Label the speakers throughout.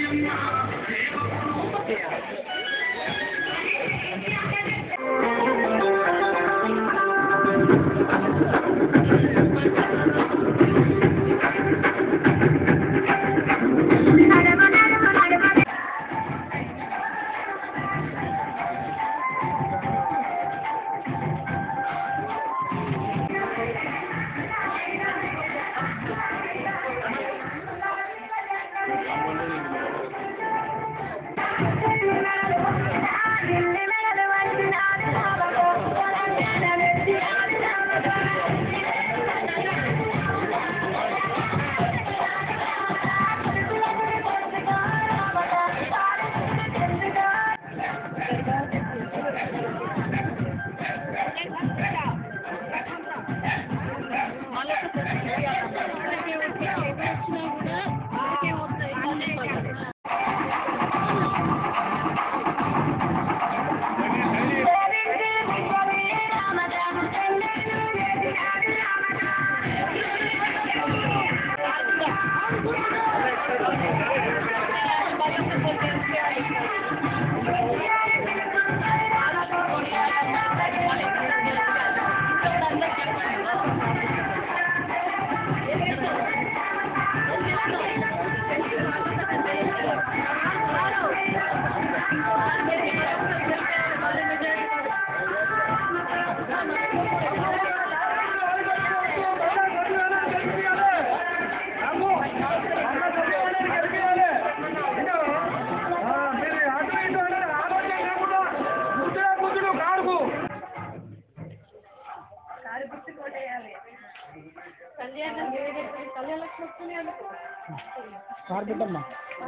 Speaker 1: కార్పెట్టమ్మా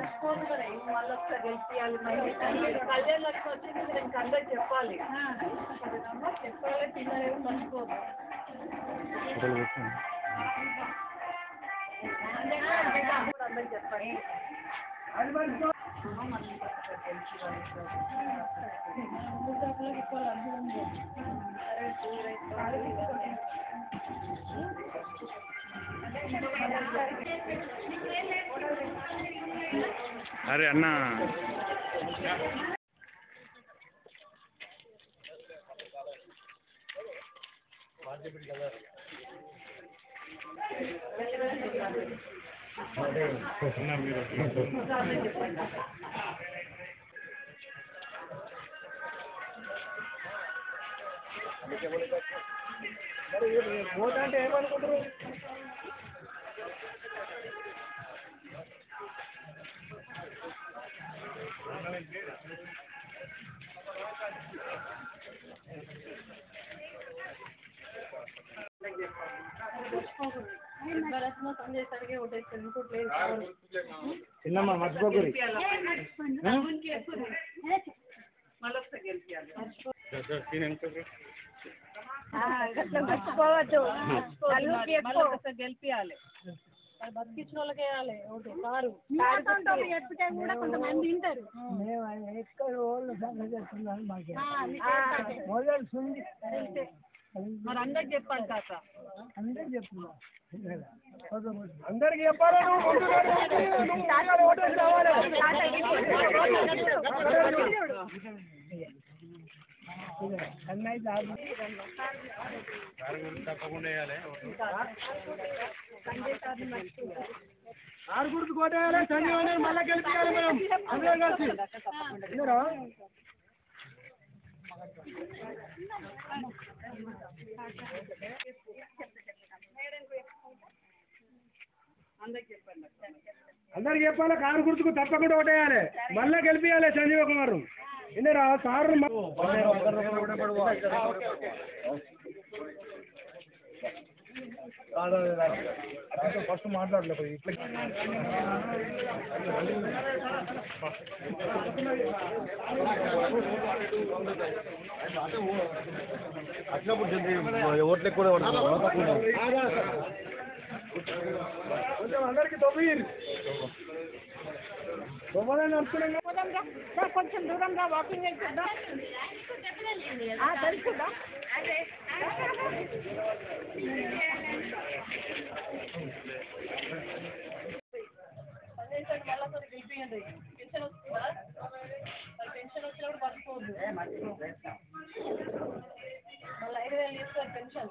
Speaker 2: కళ్యాణ్ లక్ష్మి వచ్చింది నేను అందరికి చెప్పాలి చెప్పాలి తిన్నారేమో మర్చిపోదు అందరికి చెప్పండి
Speaker 3: అరే అన్న అన్న మీరు
Speaker 1: పోతా ఏమనుకుంటారు
Speaker 2: సంజయ్ సరిగే ఒకటేస్తారు ఇంకోటి లేదు
Speaker 1: చిన్నమ్మ మర్చిపోకరి
Speaker 2: మళ్ళీ ఒకసారి గెలిపియాలి
Speaker 4: మర్చిపోవద్దు
Speaker 2: మళ్ళీ ఒకసారి గెలిపియాలి అది బతికించిన వాళ్ళకి వేయాలి ఒకటి కారు
Speaker 4: చెప్తే కూడా కొంతమంది వింటారు
Speaker 1: మేము ఎక్కడ వాళ్ళు సంగతి చేస్తున్నాను మాకే మొదలు సుంది
Speaker 2: మరి అందరికి చెప్పాలి కాక
Speaker 1: అందరూ చెప్తున్నా అందరికి చెప్పాలి అన్నయ్య దాదు
Speaker 3: తప్పకుండా వేయాలి
Speaker 1: ఆరు గుర్తు కొట్టేయాలి సంజీవని మళ్ళీ గెలిపించాలి మనం అందరం కలిసి విన్నారా? అందరికి చెప్పాలి కారు గుర్తుకు తప్పకుండా ఓటేయాలి మళ్ళీ గెలిపించాలి సంజీవ కుమార్ విన్నారా సార్ ఫస్ట్ మాట్లాడలేదు ఇట్లా
Speaker 3: ఓట్లకు కూడా
Speaker 1: కొంచెం అందరికి తొమ్మిది తొమ్మిది నడుస్తున్నాం
Speaker 4: కొంచెం దూరంగా వాకింగ్ వెళ్తుందా తెలుసుదా
Speaker 2: సంజయ్ సార్ మళ్ళీ ఒకసారి గెలిపియండి పెన్షన్ వస్తుందా మరి పెన్షన్ వచ్చినప్పుడు మర్చిపోవద్దు మళ్ళీ ఐదు వేలు ఇస్తారు పెన్షన్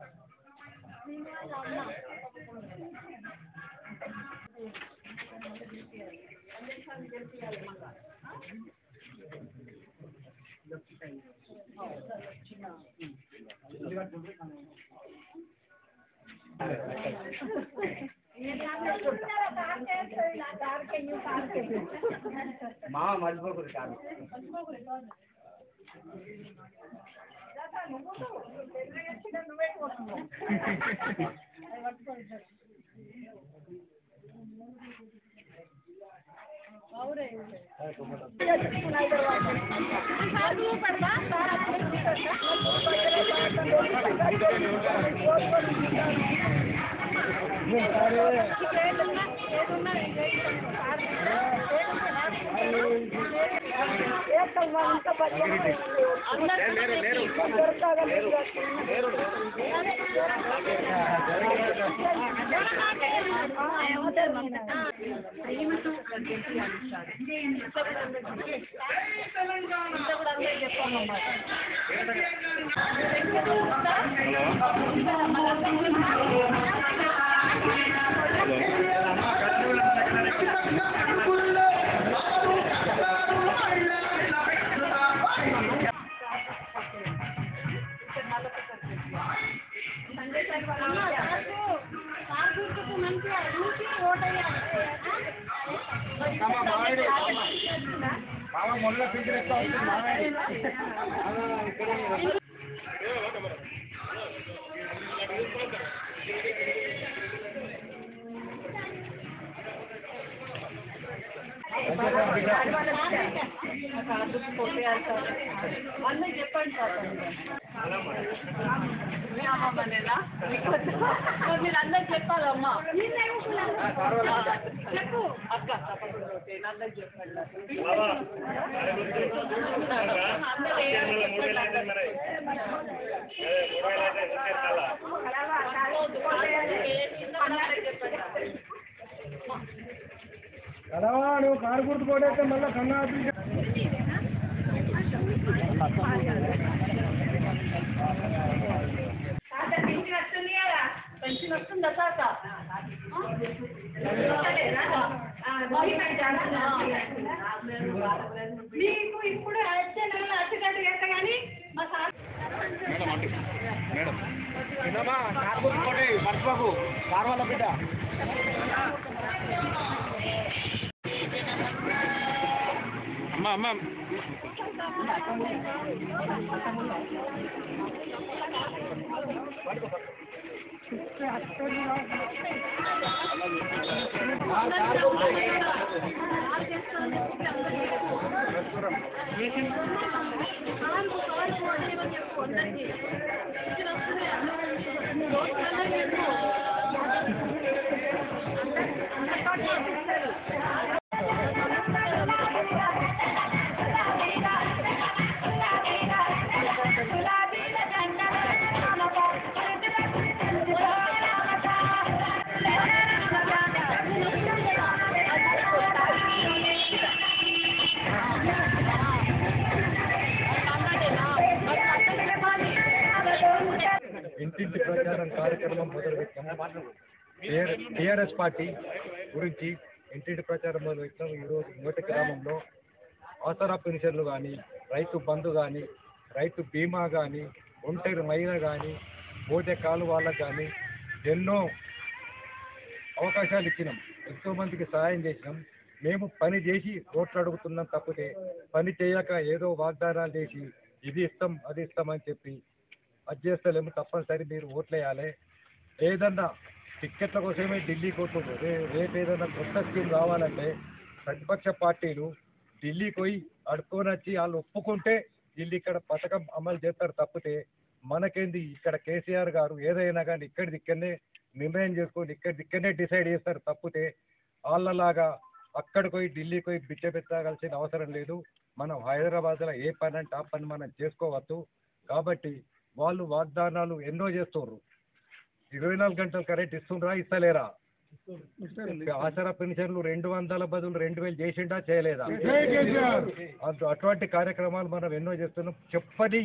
Speaker 1: మా మర్చిపోకూడదు కాదు
Speaker 2: అవురే
Speaker 1: మొన్న పింఛన్ ఎక్కువ
Speaker 2: అన్నీ చెప్పండి సార్ మీ అమ్మమ్మనేనా మీరు అందరు చెప్పాలమ్మా చెప్పు అక్క అందరు చెప్పండి అందరూ చెప్పండి
Speaker 1: కదా నువ్వు కారు గుర్తు కొట్టేస్తే మళ్ళీ కన్నా ఆఫీస్
Speaker 2: పెన్షన్ వస్తుందా తాత
Speaker 4: మీకు ఇప్పుడు వచ్చే నెలలో వచ్చేటట్టు చేస్తా కానీ మా సార్
Speaker 3: మేడం అంటే మేడం
Speaker 1: వినమా కారు గుర్తు కొట్టి మర్చిపోకు కారు వాళ్ళ బిడ్డ
Speaker 3: అమ్మా అమ్మా
Speaker 5: ఇంటింటి ప్రచారం కార్యక్రమం మొదలుపెట్టాము టీఆర్ఎస్ పార్టీ గురించి ఇంటింటి ప్రచారం మొదలుపెట్టాము ఈరోజు మొదటి గ్రామంలో ఆసరా పెన్షన్లు కానీ రైతు బంధు కానీ రైతు బీమా కానీ ఒంటరి మహిళ కానీ పోతే కాలు వాళ్ళకు కానీ ఎన్నో అవకాశాలు ఇచ్చినాం ఎంతో మందికి సహాయం చేసినాం మేము పని చేసి ఓట్లు అడుగుతున్నాం తప్పితే పని చేయక ఏదో వాగ్దానాలు చేసి ఇది ఇస్తాం అది ఇస్తాం అని చెప్పి అది చేస్తలేము తప్పనిసరి మీరు ఓట్లేయాలి ఏదన్నా టిక్కెట్ల కోసమే ఢిల్లీ పోతుండ్రు రే రేపు ఏదన్నా కొత్త స్కీమ్ రావాలంటే ప్రతిపక్ష పార్టీలు ఢిల్లీకి పోయి అడుక్కొని వచ్చి వాళ్ళు ఒప్పుకుంటే వీళ్ళు ఇక్కడ పథకం అమలు చేస్తారు తప్పితే మనకేంది ఇక్కడ కేసీఆర్ గారు ఏదైనా కానీ ఇక్కడిది ఇక్కడనే నిర్ణయం చేసుకొని ఇక్కడ ఇక్కడనే డిసైడ్ చేస్తారు తప్పితే వాళ్ళలాగా అక్కడికి పోయి ఢిల్లీకి పోయి బిచ్చ పెట్టాల్సిన అవసరం లేదు మనం హైదరాబాద్లో ఏ పని అంటే ఆ పని మనం చేసుకోవచ్చు కాబట్టి వాళ్ళు వాగ్దానాలు ఎన్నో చేస్తున్నారు ఇరవై నాలుగు గంటలు కరెంట్ ఇస్తుండ్రా ఇస్తలేరా ఆసరా పెన్షన్లు రెండు వందల బదులు రెండు వేలు చేసిండా చేయలేదా అటు- అటువంటి కార్యక్రమాలు మనం ఎన్నో చేస్తున్నాం చెప్పని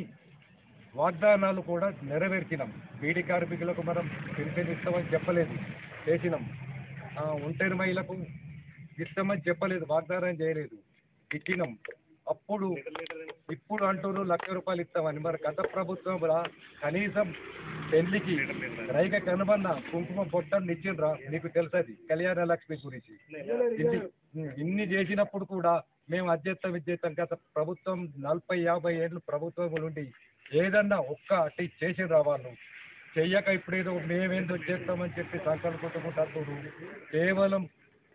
Speaker 5: వాగ్దానాలు కూడా నెరవేర్చినాం బీడీ కార్మికులకు మనం పెన్షన్ ఇస్తామని చెప్పలేదు చేసినాం ఆ, ఒంటరి మహిళకు ఇస్తామని చెప్పలేదు వాగ్దానం చేయలేదు ఇచ్చినాం అప్పుడు ఇప్పుడు అంటున్నారు లక్ష రూపాయలు ఇస్తామని మరి గత ప్రభుత్వం రా కనీసం పెళ్లికి రైక కనుమన్న కుంకుమ పొట్టని ఇచ్చిండ్రా నీకు తెలుసది కళ్యాణ లక్ష్మి గురించి ఇన్ని ఇన్ని చేసినప్పుడు కూడా మేము అధ్యత్తం విద్యత్తం గత ప్రభుత్వం నలభై యాభై ఏళ్ళు ప్రభుత్వం నుండి ఏదన్నా ఒక్కటి చేసిండ్రా వాళ్ళు చెయ్యక ఇప్పుడేదో మేమేందో చేస్తామని చెప్పి సంకల్పించుకుంటారు కేవలం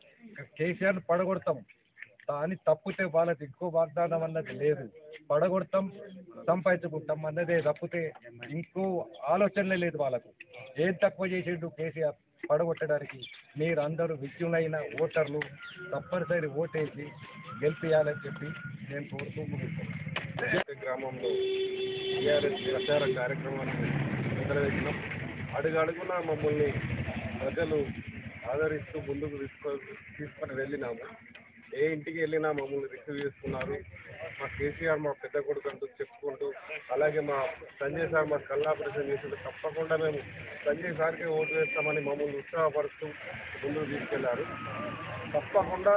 Speaker 5: కేసీఆర్ పడగొడతాం దాన్ని తప్పితే వాళ్ళకి ఇంకో వాగ్దానం అన్నది లేదు పడగొడతాం సంపాదించుకుంటాం అన్నదే తప్పితే ఇంకో ఆలోచనలే లేదు వాళ్ళకు ఏం తక్కువ చేసిండు కేసీఆర్ పడగొట్టడానికి మీరు అందరూ విద్యులైన ఓటర్లు తప్పనిసరి ఓటేసి గెలిపియాలని చెప్పి నేను కోరుతూ ముగిస్తున్నాను
Speaker 3: గ్రామంలో టీఆర్ఎస్ ప్రచార కార్యక్రమాన్ని మొదలుపెట్టినాం అడుగడుగునా మమ్మల్ని ప్రజలు ఆదరిస్తూ ముందుకు తీసుకో తీసుకొని వెళ్ళినాము ఏ ఇంటికి వెళ్ళినా మమ్మల్ని రిసీవ్ చేసుకున్నారు మా కేసీఆర్ మా పెద్ద కొడుకు అంటూ చెప్పుకుంటూ అలాగే మా సంజయ్ సార్ మా కళ్ళాపరేషన్ చేసిండు తప్పకుండా మేము సంజయ్ సార్కే ఓటు వేస్తామని మమ్మల్ని ఉత్సాహపరుస్తూ ముందుకు తీసుకెళ్లారు తప్పకుండా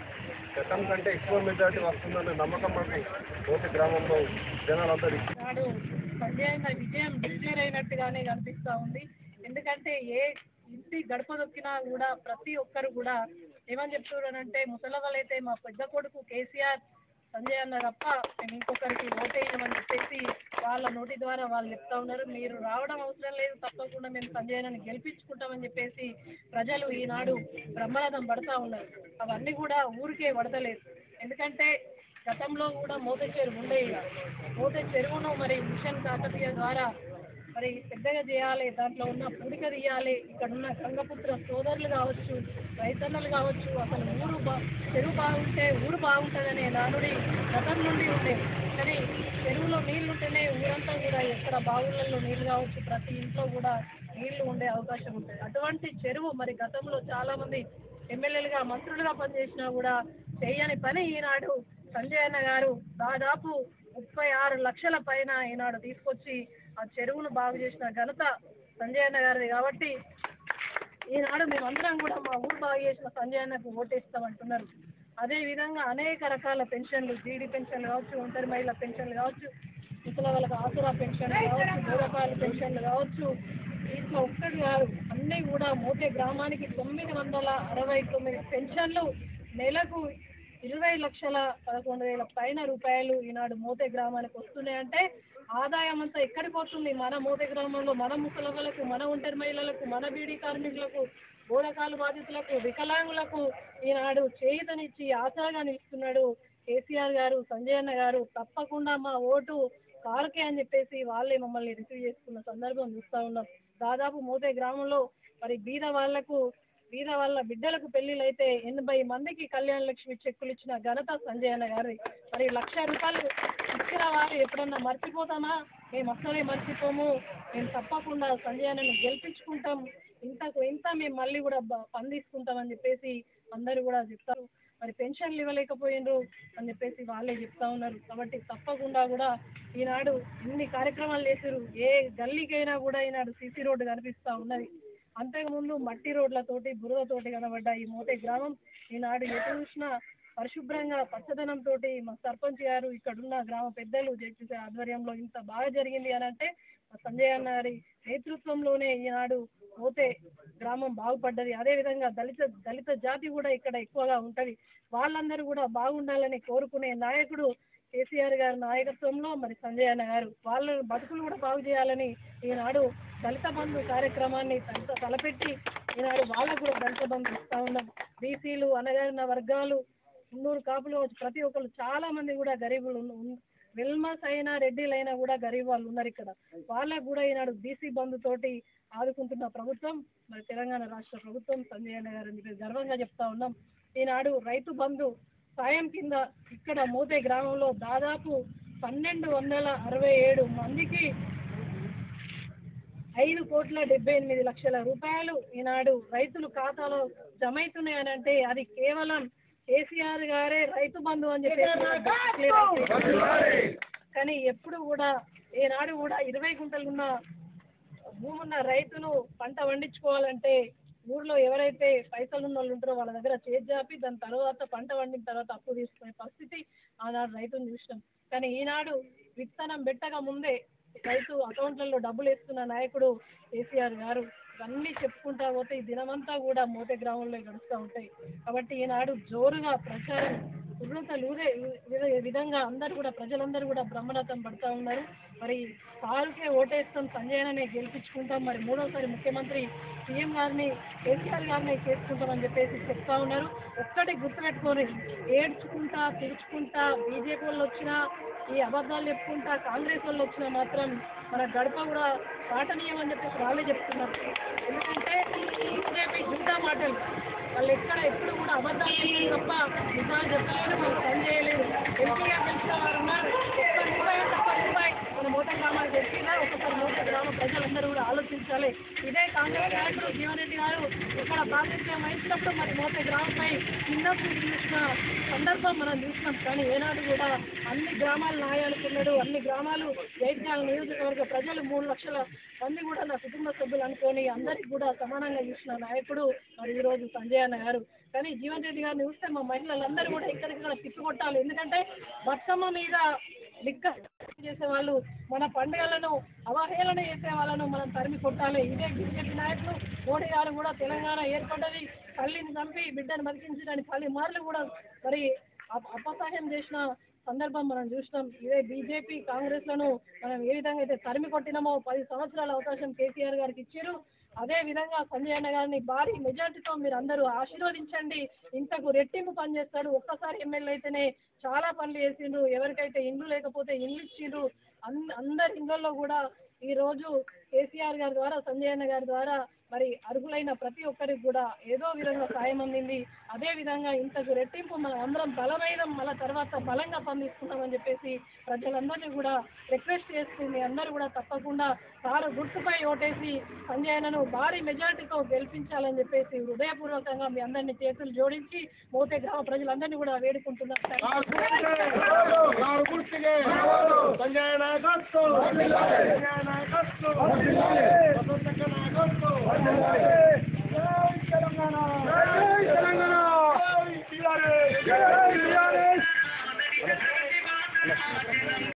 Speaker 3: గతం కంటే ఎక్కువ మెజార్టీ వస్తుందనే నమ్మకం మాకు కోటి గ్రామంలో జనాలందరూ
Speaker 2: నాడు సంజయ్ విజయం డిక్లేర్ అయినట్టుగానే కనిపిస్తా ఉంది ఎందుకంటే ఏ ఇంటి గడప దొక్కినా కూడా ప్రతి ఒక్కరు కూడా ఏమని చెప్తున్నారంటే ముసలవాళ్ళైతే మా పెద్ద కొడుకు కేసీఆర్ సంజయ్ అన్న తప్ప మేము ఇంకొకరికి ఓటేయమని చెప్పేసి వాళ్ళ నోటి ద్వారా వాళ్ళు చెప్తా ఉన్నారు మీరు రావడం అవసరం లేదు తప్పకుండా మేము సంజయ్ అన్నని గెలిపించుకుంటామని చెప్పేసి ప్రజలు ఈనాడు బ్రహ్మరథం పడతా ఉన్నారు అవన్నీ కూడా ఊరికే పడతలేదు ఎందుకంటే గతంలో కూడా మోత చెరువు ఉండే ఇక మోత చెరువును మరి మిషన్ కాకతీయ ద్వారా మరి పెద్దగా చేయాలి దాంట్లో ఉన్న పుడిక తీయాలి ఇక్కడ ఉన్న గంగపుత్ర సోదరులు కావచ్చు రైతన్నలు కావచ్చు అసలు ఊరు బా చెరువు బాగుంటే ఊరు బాగుంటుందనే నానుడి గతం నుండి ఉండేది కానీ చెరువులో నీళ్లు ఉంటేనే ఊరంతా కూడా ఎక్కడ బావులలో నీళ్లు కావచ్చు ప్రతి ఇంట్లో కూడా నీళ్లు ఉండే అవకాశం ఉంటుంది అటువంటి చెరువు మరి గతంలో చాలా మంది ఎమ్మెల్యేలుగా మంత్రులుగా పనిచేసినా కూడా చేయని పని ఈనాడు సంజయ్ అన్న గారు దాదాపు ముప్పై ఆరు లక్షల పైన ఈనాడు తీసుకొచ్చి ఆ చెరువును బాగు చేసిన ఘనత సంజయ్ అన్న గారిది కాబట్టి ఈనాడు మేమందరం కూడా మా ఊరు బాగు చేసిన సంజయ్ అన్నకు ఓటేస్తామంటున్నారు అదే విధంగా అనేక రకాల పెన్షన్లు జీడీ పెన్షన్లు కావచ్చు ఒంటరి మహిళల పెన్షన్లు కావచ్చు ముసలి వాళ్ళకి ఆసురా పెన్షన్లు కావచ్చు బోధకాల పెన్షన్లు కావచ్చు వీటిలో ఒక్కటి కాదు అన్నీ కూడా మోటే గ్రామానికి తొమ్మిది వందల అరవై తొమ్మిది పెన్షన్లు నెలకు ఇరవై లక్షల పదకొండు వేల పైన రూపాయలు ఈనాడు మోతే గ్రామానికి వస్తున్నాయంటే ఆదాయం అంతా ఎక్కడికి పోతుంది మన మోతే గ్రామంలో మన ముసలమ్మలకు మన ఒంటరి మహిళలకు మన బీడీ కార్మికులకు బోధకాలు బాధితులకు వికలాంగులకు ఈనాడు చేయుతనిచ్చి ఆసరాగా నిలుస్తున్నాడు కేసీఆర్ గారు సంజయ్ అన్న గారు తప్పకుండా మా ఓటు కారుకే అని చెప్పేసి వాళ్ళే మమ్మల్ని రిసీవ్ చేసుకున్న సందర్భం చూస్తా ఉన్నాం దాదాపు మోతే గ్రామంలో మరి బీద వాళ్లకు బీద వాళ్ళ బిడ్డలకు పెళ్లిళ్ళు అయితే ఎనభై మందికి కళ్యాణ లక్ష్మి చెక్కులు ఇచ్చిన ఘనత సంజయ్ అన్న గారి మరి లక్ష రూపాయలు ఇచ్చిన వారు ఎప్పుడన్నా మర్చిపోతామా మేము అసలే మర్చిపోము మేము తప్పకుండా సంజయ్ అన్నని గెలిపించుకుంటాం ఇంతకు ఇంత మేము మళ్ళీ కూడా బ- స్పందిస్తుంటామని చెప్పేసి అందరూ కూడా చెప్తారు మరి పెన్షన్లు ఇవ్వలేకపోయిండ్రు అని చెప్పేసి వాళ్ళే చెప్తా ఉన్నారు కాబట్టి తప్పకుండా కూడా ఈనాడు ఇన్ని కార్యక్రమాలు చేసారు ఏ గల్లీకైనా కూడా ఈనాడు సీసీ రోడ్డు కనిపిస్తా ఉన్నది అంతకుముందు మట్టి రోడ్లతోటి బురదతోటి కనబడ్డ ఈ మోతే గ్రామం ఈనాడు ఎటు చూసినా పరిశుభ్రంగా పచ్చదనం తోటి మా సర్పంచ్ గారు ఇక్కడున్న గ్రామ పెద్దలు జడ్పీ ఆధ్వర్యంలో ఇంత బాగా జరిగింది అని అంటే మా సంజయ్ అన్న గారి నేతృత్వంలోనే ఈనాడు పోతే గ్రామం బాగుపడ్డది అదే విధంగా దళిత దళిత జాతి కూడా ఇక్కడ ఎక్కువగా ఉంటది వాళ్ళందరూ కూడా బాగుండాలని కోరుకునే నాయకుడు కేసీఆర్ గారి నాయకత్వంలో మరి సంజయ్ అన్న గారు వాళ్ళ బతుకులు కూడా బాగు చేయాలని ఈనాడు దళిత బంధు కార్యక్రమాన్ని తల- తలపెట్టి ఈనాడు వాళ్ళకు కూడా దళిత బంధు ఇస్తా ఉన్నాం బీసీలు అనగారిన వర్గాలు మున్నూరు కాపులు ప్రతి ఒక్కరు చాలా మంది కూడా గరీబులు ఉన్న- ఉన్న- వెల్మస్ అయినా రెడ్డిలైనా కూడా గరీబ్ వాళ్ళు ఉన్నారు ఇక్కడ వాళ్ళకు కూడా ఈనాడు బీసీ బంధు తోటి ఆదుకుంటున్న ప్రభుత్వం మరి తెలంగాణ రాష్ట్ర ప్రభుత్వం సంజయ్ అన్న గారు అని చెప్పి గర్వంగా చెప్తా ఉన్నాం ఈనాడు రైతు బంధు సాయం కింద ఇక్కడ మోతే గ్రామంలో దాదాపు పన్నెండు వందల అరవై ఏడు మందికి ఐదు కోట్ల డెబ్బై ఎనిమిది లక్షల రూపాయలు ఈనాడు రైతులు ఖాతాలో జమ అవుతున్నాయని అంటే అది కేవలం కేసీఆర్ గారే రైతు బంధు అని చెప్పేసి కానీ ఎప్పుడు కూడా ఏనాడు కూడా ఇరవై గుంటలు ఉన్న భూమి ఉన్న రైతులు పంట పండించుకోవాలంటే ఊర్లో ఎవరైతే పైసలు ఉన్న వాళ్ళు ఉంటారో వాళ్ళ దగ్గర చేజాపి దాని తర్వాత పంట పండిన తర్వాత అప్పు తీసుకునే పరిస్థితి ఆనాడు రైతును చూసినాం కానీ ఈనాడు విత్తనం పెట్టక ముందే రైతు అకౌంట్లలో డబ్బులు వేస్తున్న నాయకుడు కేసీఆర్ గారు ఇవన్నీ చెప్పుకుంటా పోతే ఈ దినమంతా కూడా మోతే గ్రామంలో గడుస్తూ ఉంటాయి కాబట్టి ఈనాడు జోరుగా ప్రచారం ఉర్రూతలూరే వి- విధంగా అందరూ కూడా ప్రజలందరూ కూడా బ్రహ్మరథం పడుతూ ఉన్నారు మరి సారుకే ఓటేస్తాం సంజయననే గెలిపించుకుంటాం మరి మూడోసారి ముఖ్యమంత్రి సీఎం గారిని కేసీఆర్ గారిని చేసుకుంటామని చెప్పేసి చెప్తా ఉన్నారు ఒక్కటి గుర్తుపెట్టుకొని ఏడ్చుకుంటా తిరుచుకుంటా బీజేపీ వాళ్ళు వచ్చినా ఈ అబద్ధాలు చెప్పుకుంటా కాంగ్రెస్ వాళ్ళు వచ్చినా మాత్రం మన గడప కూడా పాటనీయమని చెప్పేసి వాళ్ళే చెప్తున్నారు ఎందుకంటే బీజేపీ జుంటా మాటలు వాళ్ళు ఎక్కడ ఎప్పుడు కూడా అబద్ధాలు చెప్పలేదు తప్ప నిజాలు చెప్పలేదు వాళ్ళు పని చేయలేదు ఎంపీగా గెలిచిన వారు ఉన్నారు ఒక్క రూపాయి తప్ప రూపాయి మన మోత గ్రామానికి వచ్చినా ఒక్కొక్కరు మోత గ్రామ ప్రజలందరూ కూడా ఆలోచించాలి ఇదే కాంగ్రెస్ నాయకుడు జీవన్ రెడ్డి గారు ఇక్కడ ప్రాతినిధ్యం వహించినప్పుడు మరి మోత గ్రామంపై చిన్నప్పుడు చూసిన సందర్భం మనం చూసినాం కానీ ఏనాడు కూడా అన్ని గ్రామాలు నాయాలనుకున్నాడు అన్ని గ్రామాలు జైత్యాల నియోజకవర్గ ప్రజలు మూడు లక్షల మంది కూడా నా కుటుంబ సభ్యులు అనుకొని అందరికి కూడా సమానంగా చూసిన నాయకుడు మరి ఈ రోజు సంజయ్ అన్న గారు కానీ జీవన్ రెడ్డి గారిని చూస్తే మా మహిళలందరూ కూడా ఇక్కడిక్కడ తిప్పికొట్టాలి ఎందుకంటే బతుకమ్మ మీద లిక్క చేసే వాళ్ళు మన పండుగలను అవహేళన చేసే వాళ్ళను మనం తరిమి కొట్టాలి ఇదే బీజేపీ నాయకులు మోడీ గారు కూడా తెలంగాణ ఏర్పడ్డది తల్లిని చంపి బిడ్డను బతికించడానికి పలు మార్లు కూడా మరి అప- అపసహాయం చేసిన సందర్భం మనం చూసినాం ఇదే బీజేపీ కాంగ్రెస్ లను మనం ఏ విధంగా అయితే తరిమి కొట్టినామో పది సంవత్సరాల అవకాశం కేసీఆర్ గారికి ఇచ్చారు అదే విధంగా సంజయ్ అన్న గారిని భారీ మెజార్టీతో మీరు అందరూ ఆశీర్వదించండి ఇంతకు రెట్టింపు పని చేస్తాడు ఒక్కసారి ఎమ్మెల్యే అయితేనే చాలా పనులు చేసిండ్రు ఎవరికైతే ఇండ్లు లేకపోతే ఇండ్లు ఇచ్చిండ్రు అన్- అందరి ఇండ్లలో కూడా ఈ రోజు కేసీఆర్ గారి ద్వారా సంజయ్ అన్న గారి ద్వారా మరి అర్హులైన ప్రతి ఒక్కరికి కూడా ఏదో విధంగా సాయం అందింది అదే విధంగా ఇంతకు రెట్టింపు మనం అందరం బలమైన మళ్ళా తర్వాత బలంగా పంపిస్తున్నామని చెప్పేసి ప్రజలందరినీ కూడా రిక్వెస్ట్ చేస్తూ మీ అందరూ కూడా తప్పకుండా కారు గుర్తుపై ఓటేసి సంజయ్ అన్నను భారీ మెజార్టీతో గెలిపించాలని చెప్పేసి హృదయపూర్వకంగా మీ అందరినీ చేతులు జోడించి మోతే గ్రామ ప్రజలందరినీ కూడా వేడుకుంటున్నాం
Speaker 1: సంజయ్ నాయకత్వం సంజయ్ నాయకత్వం తెలంగాణ తెలంగాణ జై టీఆర్ఎస్ జై టీఆర్ఎస్